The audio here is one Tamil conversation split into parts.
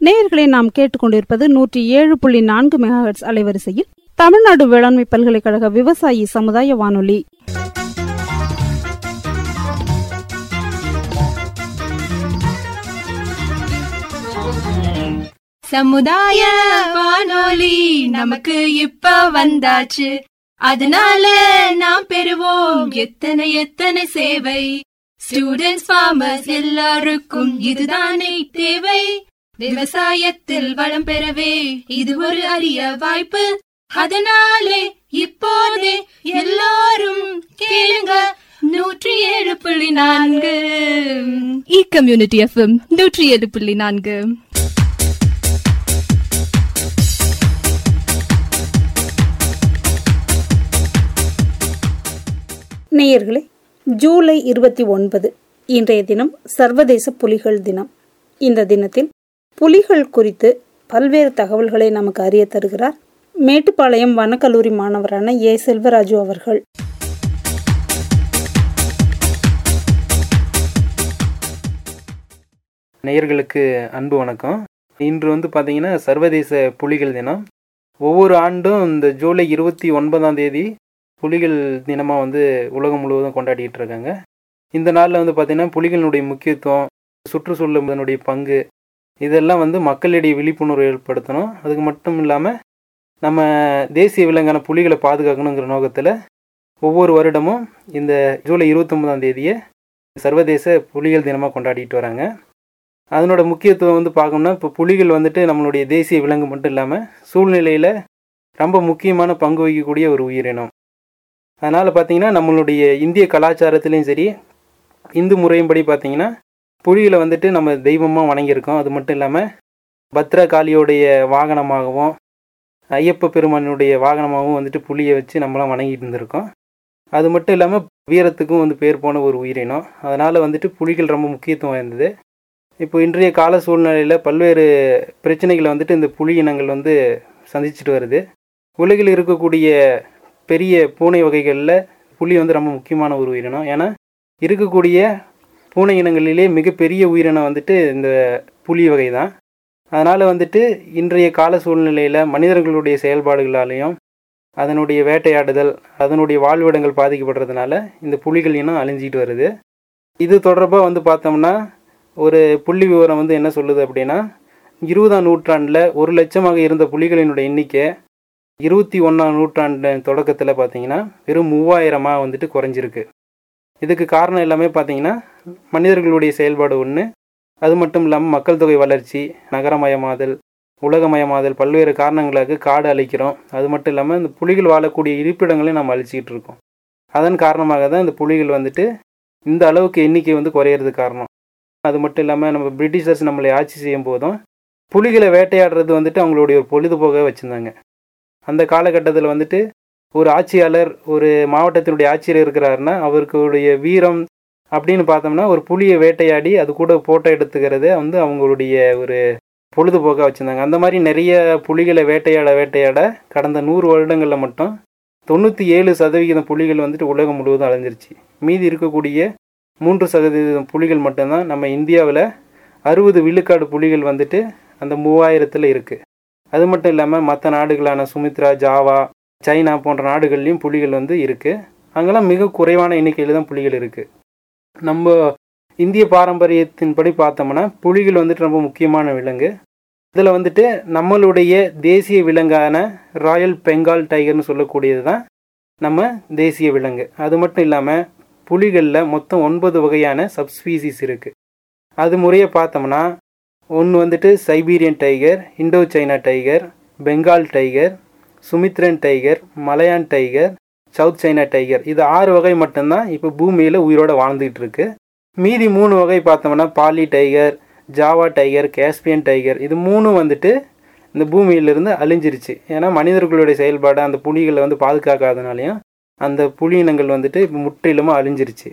நேயர்களை நாம் கேட்டுக்கொண்டிருப்பது நூற்றி ஏழு புள்ளி நான்கு மெகாஹெட்ஸ் அலைவரிசையில் தமிழ்நாடு வேளாண்மை பல்கலைக்கழக விவசாயி சமுதாய வானொலி சமுதாய வானொலி நமக்கு இப்ப வந்தாச்சு அதனால நாம் பெறுவோம் எத்தனை எத்தனை சேவை ஸ்டூடெண்ட்ஸ் ஃபார்மர்ஸ் எல்லாருக்கும் இதுதானே தேவை விவசாயத்தில் வளம் பெறவே இது ஒரு அரிய வாய்ப்பு அதனாலே இப்போதே எல்லாரும் கேளுங்க நூற்றி ஏழு புள்ளி நான்கு இ கம்யூனிட்டி எஃப்எம் நூற்றி ஏழு புள்ளி நான்கு நேயர்களே ஜூலை இருபத்தி ஒன்பது இன்றைய தினம் சர்வதேச புலிகள் தினம் இந்த தினத்தில் புலிகள் குறித்து பல்வேறு தகவல்களை நமக்கு அறிய தருகிறார் மேட்டுப்பாளையம் வனக்கல்லூரி மாணவரான ஏ செல்வராஜு அவர்கள் நேயர்களுக்கு அன்பு வணக்கம் இன்று வந்து பார்த்தீங்கன்னா சர்வதேச புலிகள் தினம் ஒவ்வொரு ஆண்டும் இந்த ஜூலை இருபத்தி ஒன்பதாம் தேதி புலிகள் தினமாக வந்து உலகம் முழுவதும் கொண்டாடிட்டு இருக்காங்க இந்த நாளில் வந்து பார்த்திங்கன்னா புலிகளினுடைய முக்கியத்துவம் சுற்றுச்சூழலினுடைய பங்கு இதெல்லாம் வந்து மக்களிடையே விழிப்புணர்வு ஏற்படுத்தணும் அதுக்கு மட்டும் இல்லாமல் நம்ம தேசிய விலங்கான புலிகளை பாதுகாக்கணுங்கிற நோக்கத்தில் ஒவ்வொரு வருடமும் இந்த ஜூலை இருபத்தொன்பதாம் தேதியை சர்வதேச புலிகள் தினமாக கொண்டாடிட்டு வராங்க அதனோட முக்கியத்துவம் வந்து பார்க்கணும்னா இப்போ புலிகள் வந்துட்டு நம்மளுடைய தேசிய விலங்கு மட்டும் இல்லாமல் சூழ்நிலையில் ரொம்ப முக்கியமான பங்கு வகிக்கக்கூடிய ஒரு உயிரினம் அதனால் பார்த்தீங்கன்னா நம்மளுடைய இந்திய கலாச்சாரத்துலேயும் சரி இந்து முறையின்படி பார்த்தீங்கன்னா புலிகளை வந்துட்டு நம்ம தெய்வமாக வணங்கியிருக்கோம் அது மட்டும் இல்லாமல் பத்ரகாளியோடைய வாகனமாகவும் ஐயப்ப பெருமானுடைய வாகனமாகவும் வந்துட்டு புலியை வச்சு நம்மளாம் வணங்கிட்டு இருந்திருக்கோம் அது மட்டும் இல்லாமல் வீரத்துக்கும் வந்து பேர் போன ஒரு உயிரினம் அதனால் வந்துட்டு புலிகள் ரொம்ப முக்கியத்துவம் வாய்ந்தது இப்போ இன்றைய கால சூழ்நிலையில் பல்வேறு பிரச்சனைகளை வந்துட்டு இந்த புலி இனங்கள் வந்து சந்திச்சுட்டு வருது உலகில் இருக்கக்கூடிய பெரிய பூனை வகைகளில் புலி வந்து ரொம்ப முக்கியமான ஒரு உயிரினம் ஏன்னா இருக்கக்கூடிய பூனை இனங்களிலே மிகப்பெரிய உயிரினம் வந்துட்டு இந்த புலி வகை தான் அதனால் வந்துட்டு இன்றைய கால சூழ்நிலையில் மனிதர்களுடைய செயல்பாடுகளாலையும் அதனுடைய வேட்டையாடுதல் அதனுடைய வாழ்விடங்கள் பாதிக்கப்படுறதுனால இந்த புலிகள் இனம் அழிஞ்சிட்டு வருது இது தொடர்பாக வந்து பார்த்தோம்னா ஒரு புள்ளி விவரம் வந்து என்ன சொல்லுது அப்படின்னா இருபதாம் நூற்றாண்டில் ஒரு லட்சமாக இருந்த புலிகளினுடைய எண்ணிக்கை இருபத்தி ஒன்றாம் நூற்றாண்டு தொடக்கத்தில் பார்த்தீங்கன்னா வெறும் மூவாயிரமாக வந்துட்டு குறைஞ்சிருக்கு இதுக்கு காரணம் எல்லாமே பார்த்தீங்கன்னா மனிதர்களுடைய செயல்பாடு ஒன்று அது மட்டும் இல்லாமல் மக்கள் தொகை வளர்ச்சி நகரமயமாதல் உலகமயமாதல் பல்வேறு காரணங்களுக்கு காடு அழிக்கிறோம் அது மட்டும் இல்லாமல் இந்த புலிகள் வாழக்கூடிய இருப்பிடங்களையும் நம்ம அழிச்சிக்கிட்டு இருக்கோம் அதன் காரணமாக தான் இந்த புலிகள் வந்துட்டு இந்த அளவுக்கு எண்ணிக்கை வந்து குறையிறதுக்கு காரணம் அது மட்டும் இல்லாமல் நம்ம பிரிட்டிஷர்ஸ் நம்மளை ஆட்சி செய்யும் போதும் புலிகளை வேட்டையாடுறது வந்துட்டு அவங்களுடைய ஒரு பொழுதுபோக்காக வச்சுருந்தாங்க அந்த காலகட்டத்தில் வந்துட்டு ஒரு ஆட்சியாளர் ஒரு மாவட்டத்தினுடைய ஆட்சியர் இருக்கிறாருன்னா அவருக்குடைய வீரம் அப்படின்னு பார்த்தோம்னா ஒரு புலியை வேட்டையாடி அது கூட ஃபோட்டோ எடுத்துக்கிறத வந்து அவங்களுடைய ஒரு பொழுதுபோக்காக வச்சுருந்தாங்க அந்த மாதிரி நிறைய புலிகளை வேட்டையாட வேட்டையாட கடந்த நூறு வருடங்களில் மட்டும் தொண்ணூற்றி ஏழு சதவிகிதம் புலிகள் வந்துட்டு உலகம் முழுவதும் அழிஞ்சிருச்சு மீதி இருக்கக்கூடிய மூன்று சதவீதம் புலிகள் மட்டும்தான் நம்ம இந்தியாவில் அறுபது விழுக்காடு புலிகள் வந்துட்டு அந்த மூவாயிரத்தில் இருக்குது அது மட்டும் இல்லாமல் மற்ற நாடுகளான சுமித்ரா ஜாவா சைனா போன்ற நாடுகள்லையும் புலிகள் வந்து இருக்குது அங்கெல்லாம் மிக குறைவான எண்ணிக்கையில் தான் புலிகள் இருக்குது நம்ம இந்திய பாரம்பரியத்தின்படி பார்த்தோம்னா புலிகள் வந்துட்டு ரொம்ப முக்கியமான விலங்கு இதில் வந்துட்டு நம்மளுடைய தேசிய விலங்கான ராயல் பெங்கால் டைகர்னு சொல்லக்கூடியது தான் நம்ம தேசிய விலங்கு அது மட்டும் இல்லாமல் புலிகளில் மொத்தம் ஒன்பது வகையான சப்ஸ்பீசிஸ் இருக்குது அது முறையை பார்த்தோம்னா ஒன்று வந்துட்டு Siberian tiger Indo China tiger Bengal tiger Sumatran tiger Malayan tiger south China tiger இது ஆறு வகை மட்டும்தான் இப்போ பூமியில் உயிரோட வாழ்ந்துகிட்டு இருக்கு மீதி மூணு வகை பார்த்தோம்னா Bali tiger Java tiger Caspian tiger இது மூணும் வந்துட்டு இந்த பூமியிலிருந்து அழிஞ்சிருச்சு ஏன்னா மனிதர்களுடைய செயல்பாடு அந்த புலிகளை வந்து பாதுகாக்காதனாலையும் அந்த புலி இனங்கள் வந்துட்டு இப்போ முற்றிலுமாக அழிஞ்சிருச்சு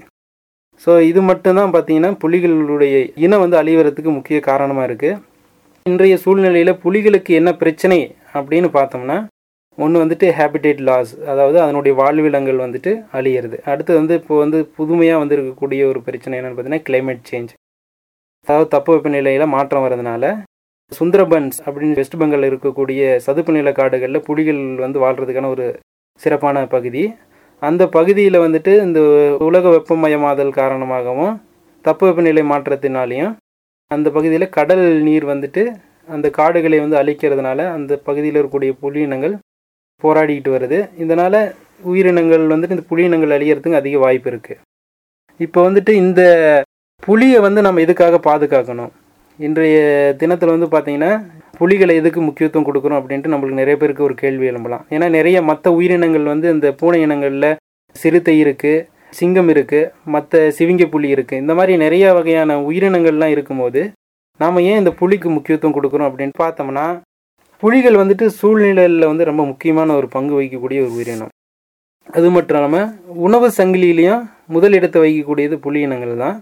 ஸோ இது மட்டும்தான் பார்த்தீங்கன்னா புலிகளுடைய இனம் வந்து அழிவறதுக்கு முக்கிய காரணமாக இருக்குது இன்றைய சூழ்நிலையில் புலிகளுக்கு என்ன பிரச்சனை அப்படின்னு பார்த்தோம்னா ஒன்று வந்துட்டு ஹேபிடேட் லாஸ் அதாவது அதனுடைய வாழ்விடங்கள் வந்துட்டு அழியிறது அடுத்து வந்து இப்போ வந்து புதுமையாக வந்து இருக்கக்கூடிய ஒரு பிரச்சனை என்னென்னு பார்த்தீங்கன்னா கிளைமேட் சேஞ்ச் அதாவது தப்பு வெப்பநிலையில் மாற்றம் வரதுனால சுந்தரபன்ஸ் அப்படின்னு வெஸ்ட் பெங்கால் இருக்கக்கூடிய சதுப்பு நில காடுகளில் புலிகள் வந்து வாழ்கிறதுக்கான ஒரு சிறப்பான பகுதி அந்த பகுதியில் வந்துட்டு இந்த உலக வெப்பமயமாதல் காரணமாகவும் தட்பவெப்பநிலை மாற்றத்தினாலையும் அந்த பகுதியில் கடல் நீர் வந்துட்டு அந்த காடுகளை வந்து அழிக்கிறதுனால அந்த பகுதியில் இருக்கக்கூடிய புலியினங்கள் போராடிக்கிட்டு வருது இதனால் உயிரினங்கள் வந்துட்டு இந்த புலியினங்கள் அழியறதுக்கு அதிக வாய்ப்பு இருக்குது இப்போ வந்துட்டு இந்த புலியை வந்து நம்ம எதுக்காக பாதுகாக்கணும் இன்றைய தினத்தில் வந்து பார்த்தீங்கன்னா புலிகளை எதுக்கு முக்கியத்துவம் கொடுக்குறோம் அப்படின்ட்டு நம்மளுக்கு நிறைய பேருக்கு ஒரு கேள்வி எழும்பலாம் ஏன்னா நிறைய மற்ற உயிரினங்கள் வந்து இந்த பூனை இனங்களில் சிறுத்தை இருக்குது சிங்கம் இருக்குது மற்ற சிவிங்க புலி இருக்குது இந்த மாதிரி நிறைய வகையான உயிரினங்கள்லாம் இருக்கும்போது நாம் ஏன் இந்த புலிக்கு முக்கியத்துவம் கொடுக்குறோம் அப்படின்னு பார்த்தோம்னா புலிகள் வந்துட்டு சூழ்நிலையில் வந்து ரொம்ப முக்கியமான ஒரு பங்கு வகிக்கக்கூடிய ஒரு உயிரினம் அது மட்டும் இல்லாமல் உணவு சங்கிலியிலையும் முதலிடத்தை வகிக்கக்கூடியது புலி இனங்கள் தான்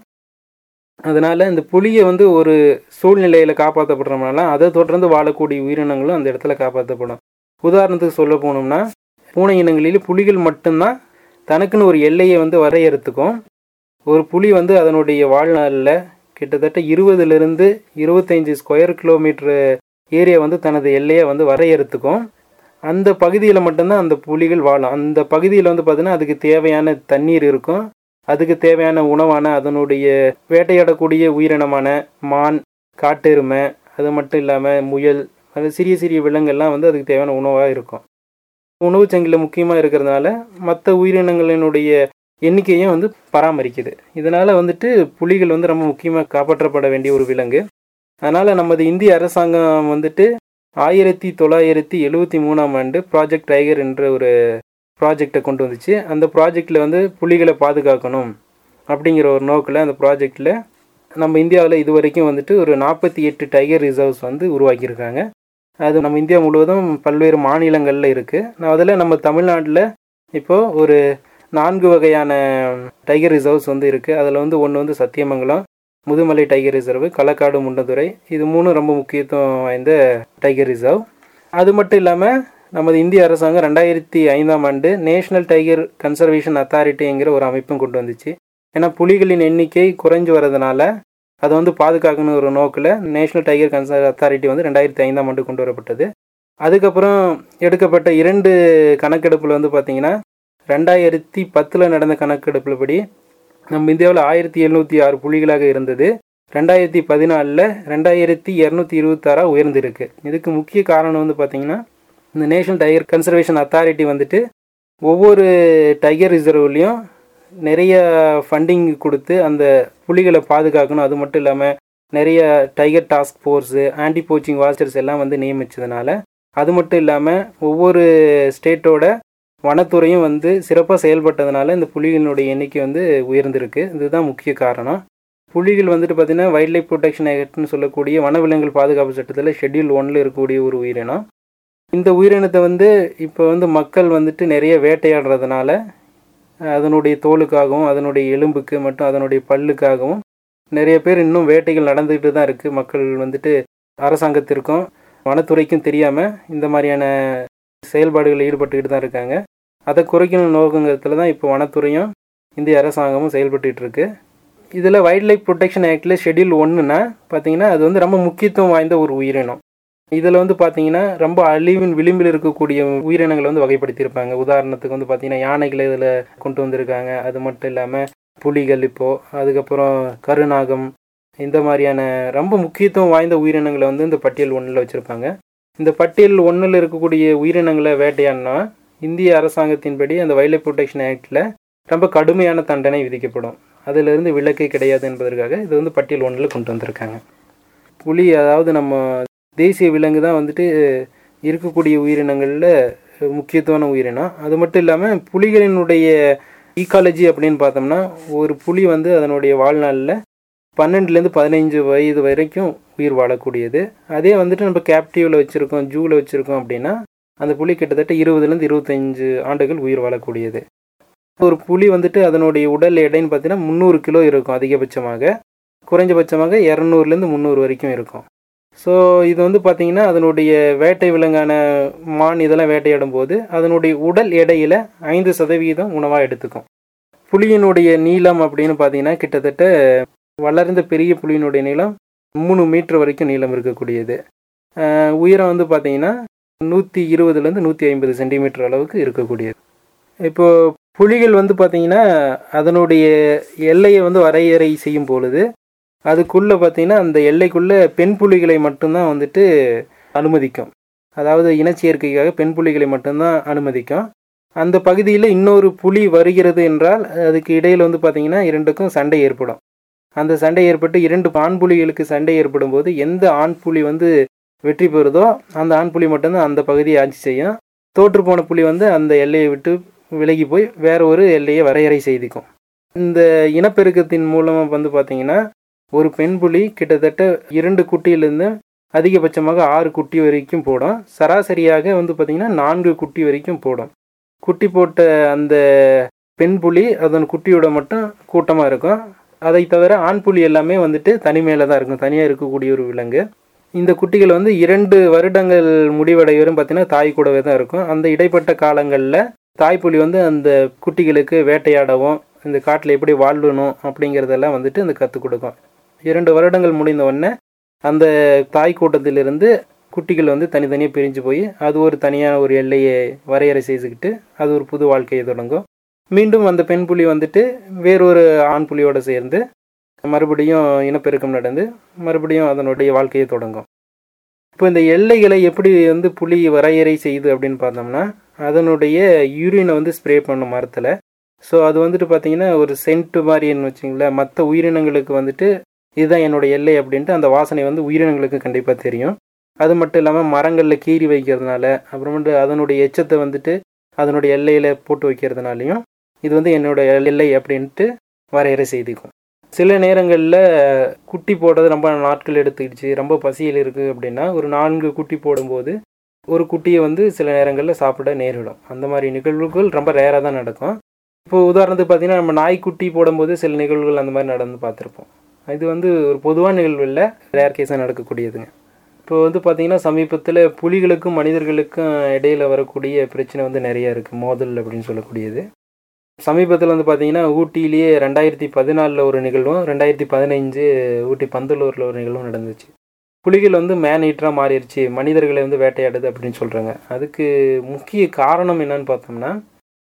அதனால் இந்த புலியை வந்து ஒரு சூழ்நிலையில் காப்பாற்றப்படுறோம்னால அதை தொடர்ந்து வாழக்கூடிய உயிரினங்களும் அந்த இடத்துல காப்பாற்றப்படும் உதாரணத்துக்கு சொல்ல போனோம்னா பூனை இனங்களில் புலிகள் மட்டும்தான் தனக்குன்னு ஒரு எல்லையை வந்து வரையறுத்துக்கும் ஒரு புலி வந்து அதனுடைய வாழ்நாளில் கிட்டத்தட்ட இருபதுலேருந்து இருபத்தைஞ்சு ஸ்கொயர் கிலோமீட்டர் ஏரியா வந்து தனது எல்லையை வந்து வரையறுத்துக்கும் அந்த பகுதியில் மட்டும்தான் அந்த புலிகள் வாழும் அந்த பகுதியில் வந்து பார்த்தீங்கன்னா அதுக்கு தேவையான தண்ணீர் இருக்கும் அதுக்கு தேவையான உணவான அதனுடைய வேட்டையாடக்கூடிய உயிரினமான மான் காட்டெருமை அது மட்டும் இல்லாமல் முயல் அது சிறிய சிறிய விலங்கெல்லாம் வந்து அதுக்கு தேவையான உணவாக இருக்கும் உணவு சங்கிலில் முக்கியமாக இருக்கிறதுனால மற்ற உயிரினங்களினுடைய எண்ணிக்கையும் வந்து பராமரிக்குது இதனால் வந்துட்டு புலிகள் வந்து ரொம்ப முக்கியமாக காப்பாற்றப்பட வேண்டிய ஒரு விலங்கு அதனால் நமது இந்திய அரசாங்கம் வந்துட்டு ஆயிரத்தி தொள்ளாயிரத்தி எழுவத்தி மூணாம் ஆண்டு ப்ராஜெக்ட் டைகர் என்ற ஒரு ப்ராஜெக்டை கொண்டு வந்துச்சு அந்த ப்ராஜெக்டில் வந்து புலிகளை பாதுகாக்கணும் அப்படிங்கிற ஒரு நோக்கில் அந்த ப்ராஜெக்டில் நம்ம இந்தியாவில் இது வரைக்கும் வந்துட்டு ஒரு நாற்பத்தி எட்டு டைகர் ரிசர்வ்ஸ் வந்து உருவாக்கியிருக்காங்க அது நம்ம இந்தியா முழுவதும் பல்வேறு மாநிலங்களில் இருக்குது நான் அதில் நம்ம தமிழ்நாட்டில் இப்போது ஒரு நான்கு வகையான டைகர் ரிசர்வ்ஸ் வந்து இருக்குது அதில் வந்து ஒன்று வந்து சத்தியமங்கலம் முதுமலை டைகர் ரிசர்வ் களக்காடு முண்டதுறை இது மூணு ரொம்ப முக்கியத்துவம் வாய்ந்த டைகர் ரிசர்வ் அது மட்டும் இல்லாமல் நமது இந்திய அரசாங்கம் ரெண்டாயிரத்தி ஐந்தாம் ஆண்டு நேஷனல் டைகர் கன்சர்வேஷன் அத்தாரிட்டிங்கிற ஒரு அமைப்பும் கொண்டு வந்துச்சு ஏன்னா புலிகளின் எண்ணிக்கை குறைஞ்சு வரதுனால அதை வந்து பாதுகாக்கணும் ஒரு நோக்கில் நேஷனல் டைகர் கன்சர் அத்தாரிட்டி வந்து ரெண்டாயிரத்தி ஐந்தாம் ஆண்டு கொண்டு வரப்பட்டது அதுக்கப்புறம் எடுக்கப்பட்ட இரண்டு கணக்கெடுப்பில் வந்து பார்த்திங்கன்னா ரெண்டாயிரத்தி பத்தில் நடந்த கணக்கெடுப்பில் படி நம்ம இந்தியாவில் ஆயிரத்தி எழுநூற்றி ஆறு புலிகளாக இருந்தது ரெண்டாயிரத்தி பதினாலில் ரெண்டாயிரத்தி இரநூத்தி இருபத்தாறாக உயர்ந்திருக்கு இதுக்கு முக்கிய காரணம் வந்து பார்த்திங்கன்னா இந்த நேஷனல் டைகர் கன்சர்வேஷன் அத்தாரிட்டி வந்துட்டு ஒவ்வொரு டைகர் ரிசர்வ்லேயும் நிறைய ஃபண்டிங் கொடுத்து அந்த புலிகளை பாதுகாக்கணும் அது மட்டும் இல்லாமல் நிறைய tiger task force anti poaching watchers எல்லாம் வந்து நியமித்ததுனால அது மட்டும் இல்லாமல் ஒவ்வொரு ஸ்டேட்டோட வனத்துறையும் வந்து சிறப்பாக செயல்பட்டதுனால இந்த புலிகளினுடைய எண்ணிக்கை வந்து உயர்ந்திருக்கு இதுதான் முக்கிய காரணம் புலிகள் வந்துட்டு பார்த்திங்கன்னா வைல்ட் லைஃப் ப்ரொடெக்ஷன் ஆக்ட்னு சொல்லக்கூடிய வனவிலங்குகள் பாதுகாப்பு சட்டத்தில் ஷெட்யூல் ஒன்னில் இருக்கக்கூடிய ஒரு உயிரினம் இந்த உயிரினத்தை வந்து இப்போ வந்து மக்கள் வந்துட்டு நிறைய வேட்டையாடுறதுனால அதனுடைய தோலுக்காகவும் அதனுடைய எலும்புக்கு மற்றும் அதனுடைய பல்லுக்காகவும் நிறைய பேர் இன்னும் வேட்டைகள் நடந்துக்கிட்டு தான் இருக்குது மக்கள் வந்துட்டு அரசாங்கத்திற்கும் வனத்துறைக்கும் தெரியாமல் இந்த மாதிரியான செயல்பாடுகளில் ஈடுபட்டுக்கிட்டு தான் இருக்காங்க அதை குறைக்கணும் நோக்கங்கிறதுல தான் இப்போ வனத்துறையும் இந்திய அரசாங்கமும் செயல்பட்டுக்கிட்டு இருக்கு இதில் வைல்ட் லைஃப் ப்ரொடெக்ஷன் ஆக்டில் ஷெட்யூல் ஒன்றுனா பார்த்தீங்கன்னா அது வந்து ரொம்ப முக்கியத்துவம் வாய்ந்த ஒரு உயிரினம் இதில் வந்து பார்த்தீங்கன்னா ரொம்ப அழிவின் விளிம்பில் இருக்கக்கூடிய உயிரினங்களை வந்து வகைப்படுத்தியிருப்பாங்க உதாரணத்துக்கு வந்து பார்த்தீங்கன்னா யானைகளை இதில் கொண்டு வந்திருக்காங்க அது மட்டும் இல்லாமல் புலிகள் இப்போது அதுக்கப்புறம் கருநாகம் இந்த மாதிரியான ரொம்ப முக்கியத்துவம் வாய்ந்த உயிரினங்களை வந்து இந்த பட்டியல் ஒன்றில் வச்சுருப்பாங்க இந்த பட்டியல் ஒன்றில் இருக்கக்கூடிய உயிரினங்களை வேட்டையாடினா இந்திய அரசாங்கத்தின்படி அந்த வைல்ட் லைஃப் ப்ரொடெக்ஷன் ஆக்டில் ரொம்ப கடுமையான தண்டனை விதிக்கப்படும் அதிலிருந்து விலக்கே கிடையாது என்பதற்காக இது வந்து பட்டியல் ஒன்றில் கொண்டு வந்திருக்காங்க புலி அதாவது நம்ம தேசிய விலங்கு தான் வந்துட்டு இருக்கக்கூடிய உயிரினங்களில் முக்கியத்துவமான உயிரினம் அது மட்டும் இல்லாமல் புலிகளினுடைய ஈக்காலஜி அப்படின்னு பார்த்தோம்னா ஒரு புலி வந்து அதனுடைய வாழ்நாளில் பன்னெண்டுலேருந்து பதினைஞ்சு வயது வரைக்கும் உயிர் வாழக்கூடியது அதே வந்துட்டு நம்ம கேப்டிவில் வச்சுருக்கோம் ஜூவில் வச்சுருக்கோம் அப்படின்னா அந்த புலி கிட்டத்தட்ட இருபதுலேருந்து இருபத்தஞ்சு ஆண்டுகள் உயிர் வாழக்கூடியது ஒரு புலி வந்துட்டு அதனுடைய உடல் எடைன்னு பார்த்தீங்கன்னா முந்நூறு கிலோ இருக்கும் அதிகபட்சமாக குறைஞ்சபட்சமாக இரநூறுலேருந்து முந்நூறு வரைக்கும் இருக்கும் ஸோ இது வந்து பார்த்திங்கன்னா அதனுடைய வேட்டை விலங்கான மான் இதெல்லாம் வேட்டையாடும் போது அதனுடைய உடல் எடையில் ஐந்து சதவீதம் உணவாக எடுத்துக்கும் புலியினுடைய நீளம் அப்படின்னு பார்த்தீங்கன்னா கிட்டத்தட்ட வளர்ந்த பெரிய புலியினுடைய நீளம் மூணு மீட்டர் வரைக்கும் நீளம் இருக்கக்கூடியது அஹ் உயரம் வந்து பார்த்தீங்கன்னா நூற்றி இருபதுலேருந்து நூற்றி ஐம்பது சென்டிமீட்டர் அளவுக்கு இருக்கக்கூடியது இப்போ புலிகள் வந்து பார்த்தீங்கன்னா அதனுடைய எல்லையை வந்து வரையறை செய்யும் பொழுது அதுக்குள்ளே பார்த்தீங்கன்னா அந்த எல்லைக்குள்ளே பெண் புலிகளை மட்டும்தான் வந்துட்டு அனுமதிக்கும் அதாவது இனச்சேர்க்கைக்காக பெண் புலிகளை மட்டும்தான் அனுமதிக்கும் அந்த பகுதியில் இன்னொரு புலி வருகிறது என்றால் அதுக்கு இடையில் வந்து பார்த்தீங்கன்னா இரண்டுக்கும் சண்டை ஏற்படும் அந்த சண்டை ஏற்பட்டு இரண்டு ஆண் புலிகளுக்கு சண்டை ஏற்படும் போது எந்த ஆண் புலி வந்து வெற்றி பெறுதோ அந்த ஆண் புலி மட்டும்தான் அந்த பகுதியை ஆட்சி செய்யும் தோற்று போன புலி வந்து அந்த எல்லையை விட்டு விலகி போய் வேற ஒரு எல்லையை வரையறை செய்திக்கும் இந்த இனப்பெருக்கத்தின் மூலமாக வந்து பார்த்தீங்கன்னா ஒரு பெண் புலி கிட்டத்தட்ட இரண்டு குட்டியிலிருந்து அதிகபட்சமாக ஆறு குட்டி வரைக்கும் போடும் சராசரியாக வந்து பார்த்திங்கன்னா நான்கு குட்டி வரைக்கும் போடும் குட்டி போட்ட அந்த பெண் புலி அதன் குட்டியோட மட்டும் கூட்டமாக இருக்கும் அதை தவிர ஆண் புலி எல்லாமே வந்துட்டு தனிமையில் தான் இருக்கும் தனியாக இருக்கக்கூடிய ஒரு விலங்கு இந்த குட்டிகள் வந்து இரண்டு வருடங்கள் முடிவடை வரும் பார்த்தீங்கன்னா தாய் கூடவே தான் இருக்கும் அந்த இடைப்பட்ட காலங்களில் தாய்ப்புலி வந்து அந்த குட்டிகளுக்கு வேட்டையாடவும் இந்த காட்டில் எப்படி வாழணும் அப்படிங்கிறதெல்லாம் வந்துட்டு அந்த கற்றுக் கொடுக்கும் இரண்டு வருடங்கள் முடிந்த உடனே அந்த தாய் கூட்டத்திலிருந்து குட்டிகள் வந்து தனித்தனியாக பிரிஞ்சு போய் அது ஒரு தனியான ஒரு எல்லையை வரையறை செய்துக்கிட்டு அது ஒரு புது வாழ்க்கையை தொடங்கும் மீண்டும் அந்த பெண் புலி வந்துட்டு வேறொரு ஆண் புலியோடு சேர்ந்து மறுபடியும் இனப்பெருக்கம் நடந்து மறுபடியும் அதனுடைய வாழ்க்கையை தொடங்கும் இப்போ இந்த எல்லைகளை எப்படி வந்து புலி வரையறை செய்யுது அப்படின்னு பார்த்தோம்னா அதனுடைய யூரினை வந்து ஸ்ப்ரே பண்ணும் மரத்தில் ஸோ அது வந்துட்டு பார்த்தீங்கன்னா ஒரு சென்ட் மாதிரின்னு வச்சிங்களேன் மற்ற உயிரினங்களுக்கு வந்துட்டு இதுதான் என்னோட எல்லை அப்படின்ட்டு அந்த வாசனை வந்து உயிரினங்களுக்கு கண்டிப்பாக தெரியும் அது மட்டும் இல்லாமல் மரங்களில் கீறி வைக்கிறதுனால அப்புறமேட்டு அதனுடைய எச்சத்தை வந்துட்டு அதனுடைய எல்லையில் போட்டு வைக்கிறதுனாலையும் இது வந்து என்னோட எல்லை அப்படின்ட்டு வரையறை செய்திக்கும் சில நேரங்களில் குட்டி போடுறது ரொம்ப நாட்கள் எடுத்துக்கிடுச்சு ரொம்ப பசியில் இருக்குது அப்படின்னா ஒரு நான்கு குட்டி போடும்போது ஒரு குட்டியை வந்து சில நேரங்களில் சாப்பிட நேரிடும் அந்த மாதிரி நிகழ்வுகள் ரொம்ப ரேராக தான் நடக்கும் இப்போ உதாரணத்துக்கு பார்த்தீங்கன்னா நம்ம நாய்க்குட்டி போடும்போது சில நிகழ்வுகள் அந்த மாதிரி நடந்து பார்த்துருப்போம் இது வந்து ஒரு பொதுவான நிகழ்வு இல்லை ரேர் கேஸாக நடக்கக்கூடியதுங்க இப்போ வந்து பார்த்தீங்கன்னா சமீபத்தில் புலிகளுக்கும் மனிதர்களுக்கும் இடையில வரக்கூடிய பிரச்சனை வந்து நிறைய இருக்குது மோதல் அப்படின்னு சொல்லக்கூடியது சமீபத்தில் வந்து பார்த்தீங்கன்னா ஊட்டியிலேயே ரெண்டாயிரத்தி பதினாலில் ஒரு நிகழ்வும் ரெண்டாயிரத்தி பதினைஞ்சு ஊட்டி பந்தலூரில் ஒரு நிகழ்வும் நடந்துச்சு புலிகள் வந்து மேன் ஈட்டராக மாறிடுச்சு மனிதர்களை வந்து வேட்டையாடுது அப்படின்னு சொல்கிறாங்க அதுக்கு முக்கிய காரணம் என்னன்னு பார்த்தோம்னா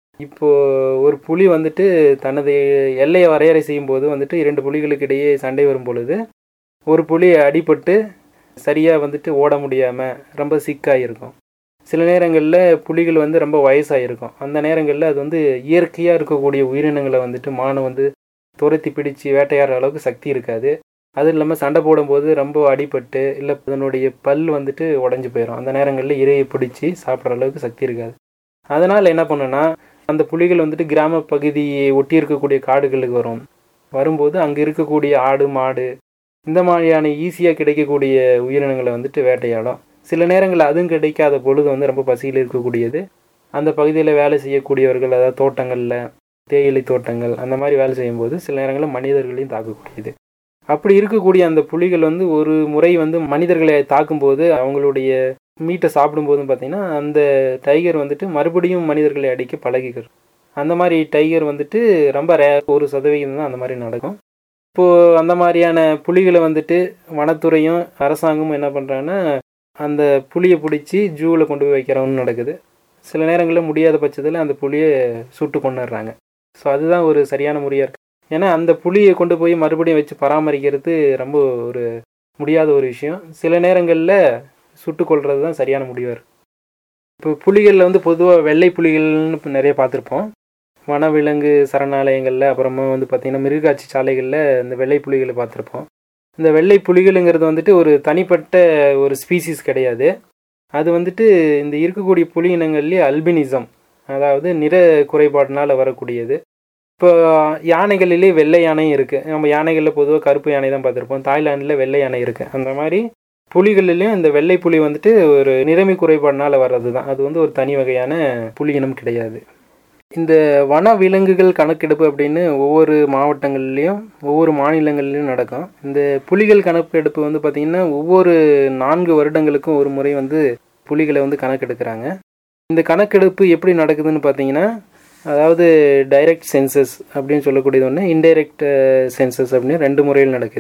இப்போது ஒரு புலி வந்துட்டு தனது எல்லையை வரையறை செய்யும் போது வந்துட்டு இரண்டு புலிகளுக்கு இடையே சண்டை வரும் பொழுது ஒரு புலி அடிபட்டு சரியாக வந்துட்டு ஓட முடியாமல் ரொம்ப சிக்காக இருக்கும் சில நேரங்களில் புலிகள் வந்து ரொம்ப வயசாக இருக்கும் அந்த நேரங்களில் அது வந்து இயற்கையாக இருக்கக்கூடிய உயிரினங்களை வந்துட்டு மானை வந்து துரத்தி பிடிச்சி வேட்டையாடுற அளவுக்கு சக்தி இருக்காது அதுவும் இல்லாமல் சண்டை போடும்போது ரொம்ப அடிபட்டு இல்லை அதனுடைய பல் வந்துட்டு உடஞ்சி போயிடும் அந்த நேரங்களில் இரையை பிடிச்சி சாப்பிட்ற அளவுக்கு சக்தி இருக்காது அதனால் என்ன பண்ணுன்னா அந்த புலிகள் வந்துட்டு கிராம பகுதியை ஒட்டி இருக்கக்கூடிய காடுகளுக்கு வரும் வரும்போது அங்கே இருக்கக்கூடிய ஆடு மாடு இந்த மாதிரியான ஈஸியாக கிடைக்கக்கூடிய உயிரினங்களை வந்துட்டு வேட்டையாடும் சில நேரங்களில் அதுவும் கிடைக்காத பொழுது வந்து ரொம்ப பசியில் இருக்கக்கூடியது அந்த பகுதியில் வேலை செய்யக்கூடியவர்கள் அதாவது தோட்டங்களில் தேயிலை தோட்டங்கள் அந்த மாதிரி வேலை செய்யும்போது சில நேரங்களில் மனிதர்களையும் தாக்கக்கூடியது அப்படி இருக்கக்கூடிய அந்த புலிகள் வந்து ஒரு முறை வந்து மனிதர்களை தாக்கும்போது அவங்களுடைய மீட்டை சாப்பிடும்போதும் பார்த்தீங்கன்னா அந்த டைகர் வந்துட்டு மறுபடியும் மனிதர்களை அடிக்க பழகிக்கிறது அந்த மாதிரி டைகர் வந்துட்டு ரொம்ப ரே ஒரு சதவிகிதம் தான் அந்த மாதிரி நடக்கும் இப்போது அந்த மாதிரியான புலிகளை வந்துட்டு வனத்துறையும் அரசாங்கமும் என்ன பண்ணுறாங்கன்னா அந்த புளியை பிடிச்சி ஜூவில் கொண்டு போய் வைக்கிறவன்னு நடக்குது சில நேரங்களில் முடியாத பட்சத்தில் அந்த புளியை சுட்டு கொண்டுடுறாங்க ஸோ அதுதான் ஒரு சரியான முறையாக இருக்குது ஏன்னா அந்த புளியை கொண்டு போய் மறுபடியும் வச்சு பராமரிக்கிறது ரொம்ப ஒரு முடியாத ஒரு விஷயம் சில நேரங்களில் சுட்டு கொள்வது தான் சரியான முடிவாக இருக்குது இப்போ புலிகளில் வந்து பொதுவாக வெள்ளை புலிகள்னு இப்போ நிறைய பார்த்துருப்போம் வனவிலங்கு சரணாலயங்களில் அப்புறமா வந்து பார்த்திங்கன்னா மிருகாட்சி சாலைகளில் இந்த வெள்ளை புலிகளை பார்த்துருப்போம் இந்த வெள்ளை புலிகளுங்கிறது வந்துட்டு ஒரு தனிப்பட்ட ஒரு ஸ்பீசிஸ் கிடையாது அது வந்துட்டு இந்த இருக்கக்கூடிய புலி இனங்கள்லேயே அல்பினிசம் அதாவது நிற குறைபாட்டினால் வரக்கூடியது இப்போ யானைகளிலே வெள்ளை யானையும் இருக்குது நம்ம யானைகளில் பொதுவாக கருப்பு யானை தான் பார்த்துருப்போம் தாய்லாண்டில் வெள்ளை யானை இருக்குது அந்த மாதிரி புலிகளிலையும் இந்த வெள்ளை புலி வந்துட்டு ஒரு நிறமி குறைபாடினால் வர்றது தான் அது வந்து ஒரு தனி வகையான புலி இனம் கிடையாது இந்த வன விலங்குகள் கணக்கெடுப்பு அப்படின்னு ஒவ்வொரு மாவட்டங்கள்லேயும் ஒவ்வொரு மாநிலங்கள்லையும் நடக்கும் இந்த புலிகள் கணக்கெடுப்பு வந்து பார்த்திங்கன்னா ஒவ்வொரு நான்கு வருடங்களுக்கும் ஒரு முறை வந்து புலிகளை வந்து கணக்கெடுக்கிறாங்க இந்த கணக்கெடுப்பு எப்படி நடக்குதுன்னு பார்த்தீங்கன்னா அதாவது டைரக்ட் சென்சஸ் அப்படின்னு சொல்லக்கூடியது ஒன்று இன்டைரக்ட் சென்சஸ் அப்படின்னு ரெண்டு முறையில் நடக்குது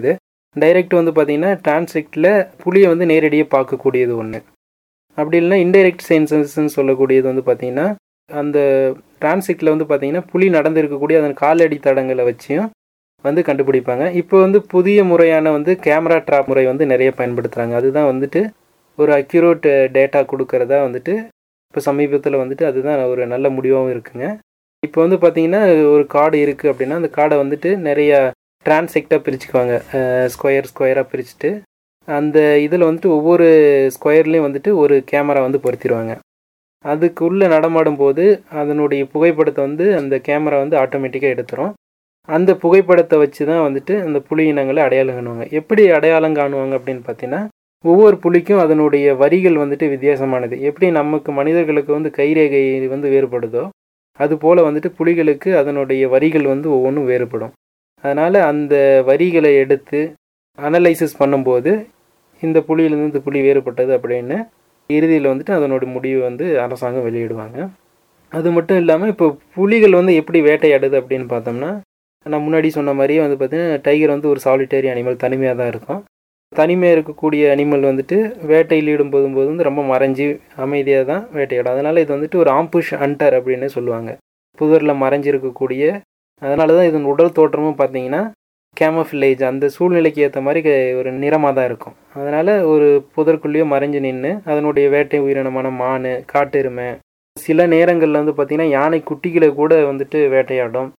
டைரக்ட் வந்து பார்த்தீங்கன்னா டிரான்செக்டில் புலியை வந்து நேரடியாக பார்க்கக்கூடியது ஒன்று அப்படி இல்லைன்னா இன்டைரக்ட் சென்சஸ்ன்னு சொல்லக்கூடியது வந்து பார்த்தீங்கன்னா அந்த டிரான்செக்டில் வந்து பார்த்தீங்கன்னா புலி நடந்திருக்கக்கூடிய அதன் காலடி தடங்களை வச்சியும் வந்து கண்டுபிடிப்பாங்க இப்போ வந்து புதிய முறையான வந்து கேமரா ட்ராப் முறை வந்து நிறைய பயன்படுத்துகிறாங்க அதுதான் வந்துட்டு ஒரு அக்யூரேட் டேட்டா கொடுக்கறதா வந்துட்டு இப்போ சமீபத்தில் வந்துட்டு அதுதான் ஒரு நல்ல முடிவாகவும் இருக்குங்க இப்போ வந்து பார்த்தீங்கன்னா ஒரு கார்டு இருக்குது அப்படின்னா அந்த கார்டை வந்துட்டு நிறையா டிரான்செக்டாக பிரிச்சுக்குவாங்க ஸ்கொயர் ஸ்கொயராக பிரிச்சுட்டு அந்த இதில் வந்துட்டு ஒவ்வொரு ஸ்கொயர்லேயும் வந்துட்டு ஒரு கேமரா வந்து பொருத்திடுவாங்க அதுக்குள்ளே நடமாடும் போது அதனுடைய புகைப்படத்தை வந்து அந்த கேமரா வந்து ஆட்டோமேட்டிக்காக எடுத்துரும் அந்த புகைப்படத்தை வச்சு தான் வந்துட்டு அந்த புலி இனங்களை அடையாளம் காணுவாங்க எப்படி அடையாளம் காணுவாங்க அப்படின்னு பார்த்தீங்கன்னா ஒவ்வொரு புலிக்கும் அதனுடைய வரிகள் வந்துட்டு வித்தியாசமானது எப்படி நமக்கு மனிதர்களுக்கு வந்து கைரேகை வந்து வேறுபடுதோ அது போல் வந்துட்டு புலிகளுக்கு அதனுடைய வரிகள் வந்து ஒவ்வொன்றும் வேறுபடும் அதனால் அந்த வரிகளை எடுத்து அனலைசிஸ் பண்ணும்போது இந்த புலியிலேருந்து இந்த புலி வேறுபட்டது அப்படின்னு இறுதியில் வந்துட்டு அதனோட முடிவு வந்து அரசாங்கம் வெளியிடுவாங்க அது மட்டும் இல்லாமல் இப்போ புலிகள் வந்து எப்படி வேட்டையாடுது அப்படின்னு பார்த்தோம்னா நான் முன்னாடி சொன்ன மாதிரியே வந்து பார்த்தீங்கன்னா டைகர் வந்து ஒரு சாலிட்டரி அனிமல் தனிமையாக தான் இருக்கும் தனிமையாக இருக்கக்கூடிய அனிமல் வந்துட்டு வேட்டையில் ஈடுபோது போது வந்து ரொம்ப மறைஞ்சி அமைதியாக தான் வேட்டையாடும் அதனால் இது வந்துட்டு ஒரு ஆம்புஷ் அண்டர் அப்படின்னு சொல்லுவாங்க புதரில் மறைஞ்சிருக்கக்கூடிய அதனால தான் இதன் உடல் தோற்றமும் பார்த்தீங்கன்னா கேமஃபில்லேஜ் அந்த சூழ்நிலைக்கு ஏற்ற மாதிரி க- ஒரு நிறமாக தான் இருக்கும் அதனால் ஒரு புதற்குள்ளேயோ மறைஞ்சு நின்று அதனுடைய வேட்டை உயிரினமான மான் காட்டெருமை சில நேரங்களில் வந்து பார்த்திங்கன்னா யானை குட்டிகளை கூட வந்துட்டு வேட்டையாடும்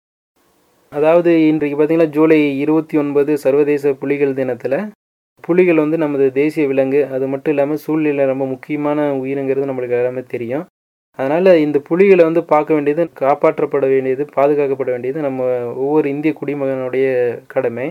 அதாவது இன்றைக்கு பார்த்திங்கன்னா ஜூலை இருபத்தி ஒன்பது சர்வதேச புலிகள் தினத்தில் புலிகள் வந்து நமது தேசிய விலங்கு அது மட்டும் இல்லாமல் சூழ்நிலை ரொம்ப முக்கியமான உயிரினங்கிறது நம்மளுக்கு எல்லாமே தெரியும் அதனால் இந்த புலிகளை வந்து பார்க்க வேண்டியது காப்பாற்றப்பட வேண்டியது பாதுகாக்கப்பட வேண்டியது நம்ம ஒவ்வொரு இந்திய குடிமகனுடைய கடமை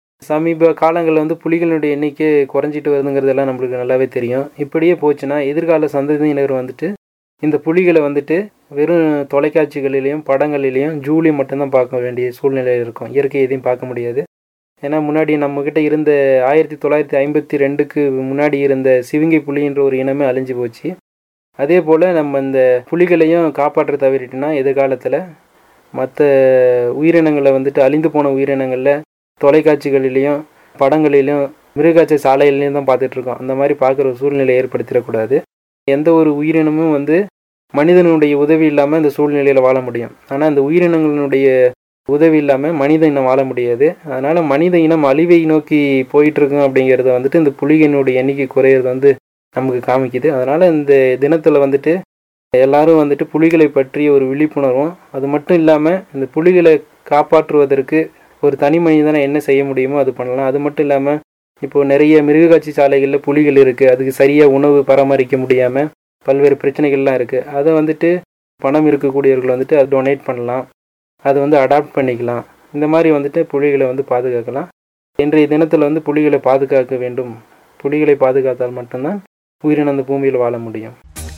சமீப காலங்களில் வந்து புலிகளுடைய எண்ணிக்கை குறைஞ்சிட்டு வருதுங்கிறதெல்லாம் நம்மளுக்கு நல்லாவே தெரியும் இப்படியே போச்சுன்னா எதிர்கால சந்ததியினர் வந்துட்டு இந்த புலிகளை வந்துட்டு வெறும் தொலைக்காட்சிகளிலையும் படங்களிலையும் ஜூலையும் மட்டும்தான் பார்க்க வேண்டிய சூழ்நிலை இருக்கும் இயற்கை எதையும் பார்க்க முடியாது ஏன்னா முன்னாடி நம்மக்கிட்ட இருந்த ஆயிரத்தி தொள்ளாயிரத்தி ஐம்பத்தி ரெண்டுக்கு முன்னாடி இருந்த சிவிங்கை புலின்ற ஒரு இனமே அழிஞ்சு போச்சு அதே போல் நம்ம இந்த புலிகளையும் காப்பாற்ற தவறிட்டோம்னா எதிர்காலத்தில் மற்ற உயிரினங்களை வந்துட்டு அழிந்து போன உயிரினங்களில் தொலைக்காட்சிகளிலையும் படங்களிலையும் மிருகாட்சி சாலையிலையும் தான் பார்த்துட்ருக்கோம் அந்த மாதிரி பார்க்குற ஒரு சூழ்நிலை ஏற்படுத்திடக்கூடாது எந்த ஒரு உயிரினமும் வந்து மனிதனுடைய உதவி இல்லாமல் இந்த சூழ்நிலையில் வாழ முடியும் ஆனால் இந்த உயிரினங்களுடைய உதவி இல்லாமல் மனித இனம் வாழ முடியாது அதனால் மனித இனம் அழிவை நோக்கி போயிட்டுருக்கோம் அப்படிங்கிறத வந்துட்டு இந்த புலிகளினுடைய எண்ணிக்கை குறையிறது வந்து நமக்கு காமிக்குது அதனால் இந்த தினத்தில் வந்துட்டு எல்லாரும் வந்துட்டு புலிகளை பற்றிய ஒரு விழிப்புணர்வும் அது மட்டும் இல்லாமல் இந்த புலிகளை காப்பாற்றுவதற்கு ஒரு தனி மனிதனை என்ன செய்ய முடியுமோ அது பண்ணலாம் அது மட்டும் இல்லாமல் இப்போது நிறைய மிருகக்காட்சி சாலைகளில் புலிகள் இருக்குது அதுக்கு சரியாக உணவு பராமரிக்க முடியாமல் பல்வேறு பிரச்சனைகள்லாம் இருக்குது அதை வந்துட்டு பணம் இருக்கக்கூடியவர்கள் வந்துட்டு அதை டொனேட் பண்ணலாம் அதை வந்து அடாப்ட் பண்ணிக்கலாம் இந்த மாதிரி வந்துட்டு புலிகளை வந்து பாதுகாக்கலாம் இன்றைய தினத்தில் வந்து புலிகளை பாதுகாக்க வேண்டும் புலிகளை பாதுகாத்தால் மட்டும்தான் உயிரினம் அந்த பூமியில் வாழ முடியும்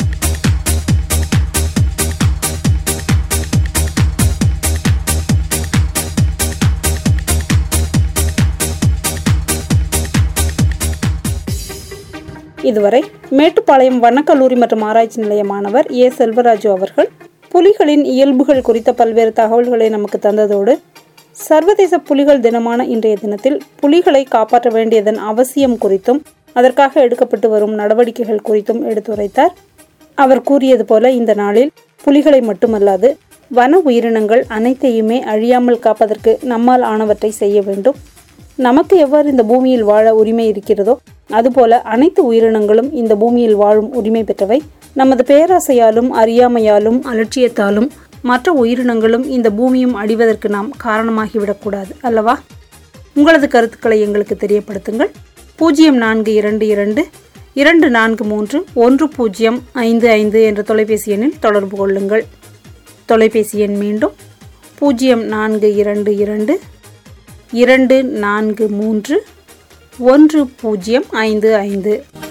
இதுவரை மேட்டுப்பாளையம் வனக்கல்லூரி மற்றும் ஆராய்ச்சி நிலைய மாணவர் ஏ செல்வராஜு அவர்கள் புலிகளின் இயல்புகள் குறித்த பல்வேறு தகவல்களை நமக்கு தந்ததோடு சர்வதேச புலிகள் தினமான இன்றைய தினத்தில் புலிகளை காப்பாற்ற வேண்டியதன் அவசியம் குறித்தும் அதற்காக எடுக்கப்பட்டு வரும் நடவடிக்கைகள் குறித்தும் எடுத்துரைத்தார் அவர் கூறியது போல இந்த நாளில் புலிகளை மட்டுமல்லாது வன உயிரினங்கள் அனைத்தையுமே அழியாமல் காப்பதற்கு நம்மால் ஆனவற்றை செய்ய வேண்டும் நமக்கு எவ்வாறு இந்த பூமியில் வாழ உரிமை இருக்கிறதோ அதுபோல அனைத்து உயிரினங்களும் இந்த பூமியில் வாழும் உரிமை பெற்றவை நமது பேராசையாலும் அறியாமையாலும் அலட்சியத்தாலும் மற்ற உயிரினங்களும் இந்த பூமியும் அழிவதற்கு நாம் காரணமாகிவிடக்கூடாது அல்லவா உங்களது கருத்துக்களை எங்களுக்கு தெரியப்படுத்துங்கள் பூஜ்ஜியம் நான்கு இரண்டு இரண்டு இரண்டு நான்கு மூன்று ஒன்று பூஜ்ஜியம் ஐந்து ஐந்து என்ற தொலைபேசி எண்ணில் தொடர்பு கொள்ளுங்கள் தொலைபேசி எண் மீண்டும் பூஜ்ஜியம் நான்கு இரண்டு இரண்டு இரண்டு நான்கு மூன்று ஒன்று பூஜ்ஜியம் ஐந்து ஐந்து